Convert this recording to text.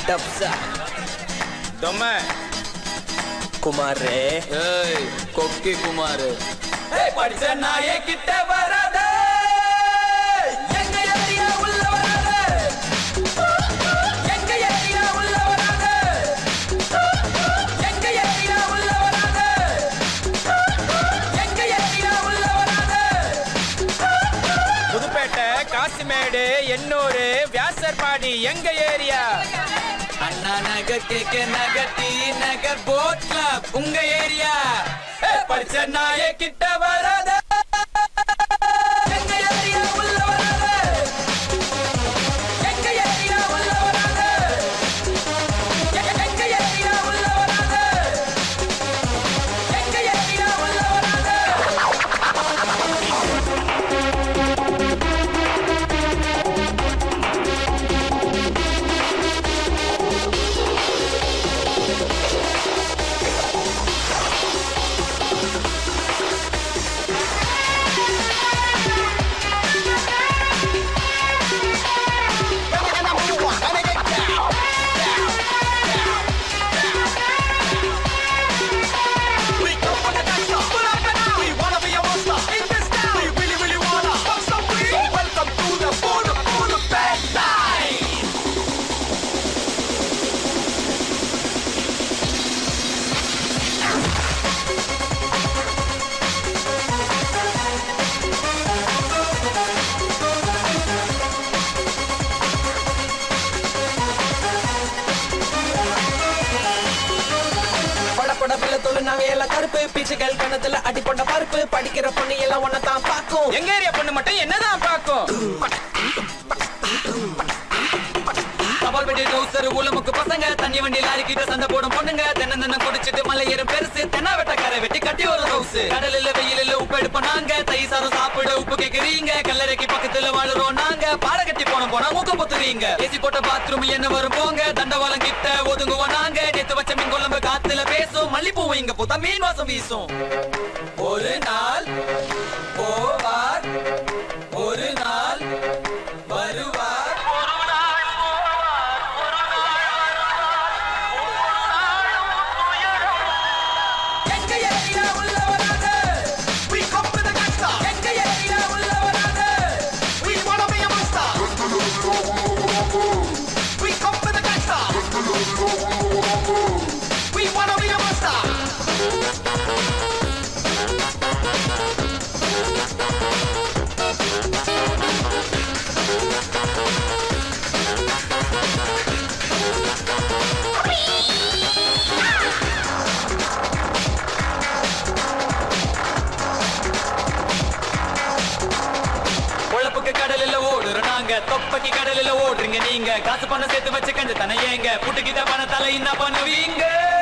டப்ஸா தொம்ம குமாரே ஏய் கொக்கி குமார் படிச்ச நாயே கிட்ட வராத எங்க ஏரியா உள்ள வராத எங்க ஏரியா உள்ள வராத எங்க ஏரியா உள்ள வராத எங்க ஏரியா உள்ள வராத புதுப்பேட்டை காசிமேடு எண்ணூரு வியாசர்பாடி எங்க area Anna Nagar KK Nagar T Nagar boat club உங்க ஏரியா படிச்ச நாயே கிட்ட வராத எங்க ஏரியா உள்ள வராத எங்க ஏரியா உள்ள வராத எங்க ஏரியா உள்ள வராத எங்க ஏரியா உள்ள வராத பட பட பிள்ளை தொழு நகையில கருப்பு பீச்சுகள் கணத்துல அடிப்பட்ட பருப்பு படிக்கிற பொண்ணு எல்லாம் ஒன்னதான் பாக்கும் எங்க ஏரியா பொண்ணு மட்டும் என்னதான் பாக்கும் தபால் பெட்டி டவுசர் ஊலமுக்கு பசங்க தண்ணி வண்டி லாரி கிட்ட சண்டை போடும் பொண்ணுங்க தென்ன தென்ன குடிச்சிட்டு மலை ஏறும் பெருசு தென்ன வெட்ட கரை வெட்டி கட்டி ஒரு ஹவுஸ் கடலில் வெயிலில் உப்பு எடுப்போம் நாங்க தை சாரம் சாப்பிட உப்பு கேக்குறீங்க கல்லறைக்கு பக்கத்துல வாழுறோம் நாங்க பாட கட்டி போன போனா மூக்க பொத்துறீங்க ஏசி போட்ட பாத்ரூம் என்ன வரும் போங்க தண்டவாளம் கிட்ட ஒதுங்குவோம் நாங்க நேத்து வச்ச மீன் குழம்பு காத்துல பேசும் மல்லிப்பூ இங்க பூத்தா மீன் வாசம் வீசும் ஒரு நாள் போவார் ஒரு நாள் வருவார் எங்க ஏரியா உள்ள வராத we come with the gangsta எங்க ஏரியா உள்ள வராத we wanna be a monster we come with the gangsta we wanna be a monster உழப்புக்கு கடலில் ஓடுற நாங்க தொப்பைக்கு கடலில் ஓடுறீங்க நீங்க காசு பணம் சேர்த்து வச்சு கண்டு தானே ஏங்க புட்டுக்கிட்ட பணத்தால என்ன பண்ணுவீங்க